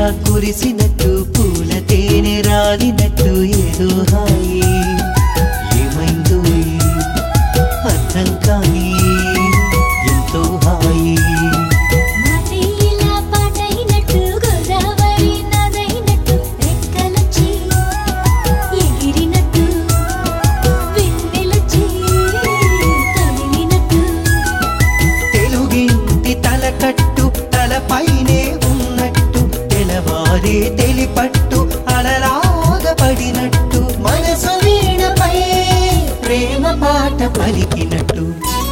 ఇలా కురిసినట్టు పూల తేనె రాలినట్టు ఏదో హాయి ఏమైందో ఈ అర్థం కాని ఎంతో హాయి మాటే ఇలా పాటైనట్టు గోదావరి నదైనట్టు రెక్కలొచ్చి ఎగిరినట్టు వెన్నెలొచ్చి తొలిగినట్టు తెలుగింటి తలకట్టు తలపైనే ఉన్నట్టు తెలవారే తెలిపట్టు అలలాగ పడినట్టు మనసు వీణపై ప్రేమ పాట పలికినట్టు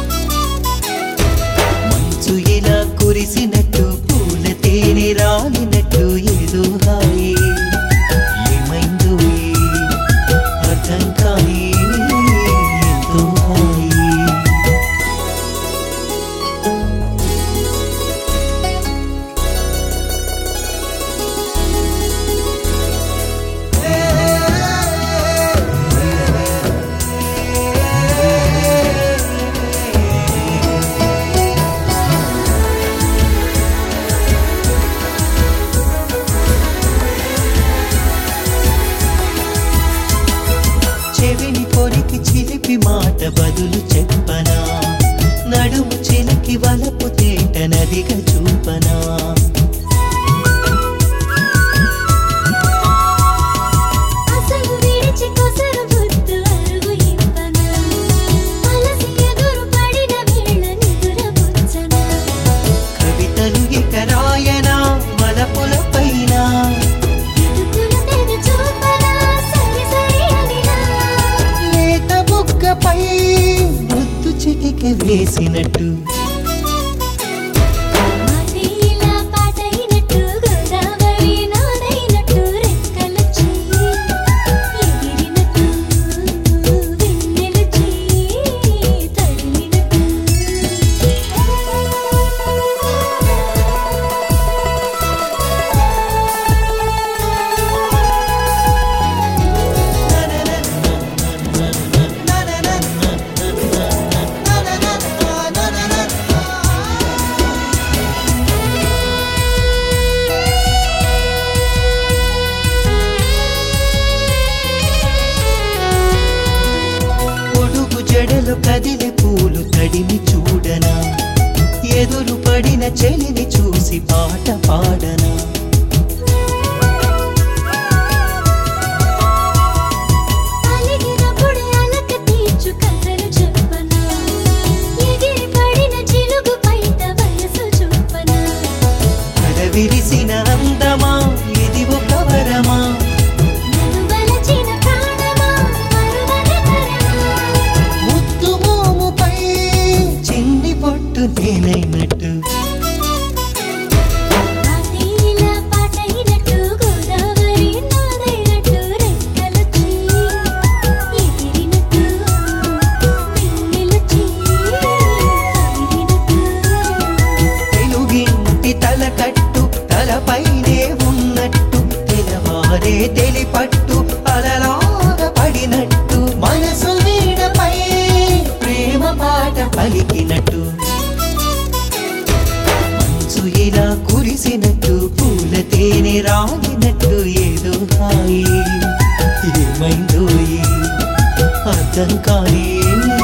మంచు ఇలా కురిసినట్టు పూల తేనె రాలినట్టు ఏదో హాయి ఏమైందో ఈ అర్థం కాని ఎంతో హాయి చెవిని పొరికి చిలిపి మాట బదులు చెప్పనా నడుము చిలికి వలపు తేట నదిగా చూపనా అసలు విడిచి కొసరు బుద్ధు అరుగు ఇవ్వనా అలసి ఎదురు పడిన వేళ నిదురపుచ్చనా కవితలు ఇక రాయనా వలపుల పైన ఎదుగుల తెగ చూపనా సరి సరి అనినా లేత బుగ్గపై ముద్దు చిటిక వేసినట్టు మాటే ఇలా పాటైనట్టు గోదావరి నాదైనట్టు రెక్కలొచ్చి ఎగిరినట్టు వెన్నెలొచ్చి తడిమినట్టు పొడుగు జడలు కదిలి పూలు తడిమి చూడనా ఎదురు పడిన చెలిని చూసి పాట పాడనా అలిగినప్పుడు అలక తీర్చు కథలు చెప్పనా ఎగిరి పడిన చిలుగు పైట వయసు చూపనా విరిసిన అందమా ఇది ఒక వరమా నన్ను వలచిన ప్రాణమా మరువని తరమా ముద్దు మోముపై చిన్ని పొట్టు నేనైనట్టు మాటే ఇలా పాటైనట్టు గోదావరి నాదైనట్టు రెక్కలొచ్చి ఎగిరినట్టు వెన్నెలొచ్చి తగిలినట్టు తెలుగింటి తలకట్టు తలపైనే ఉన్నట్టు తెలవారే తెలిపట్టు అలలాగా పడినట్టు మనసు వీడపై ప్రేమ పాట పలికినట్టు మంచు ఇలా కురిసినట్టు పూల తేనె రాలినట్టు ఏదో హాయి ఏమైందో ఈ అర్థం కానీ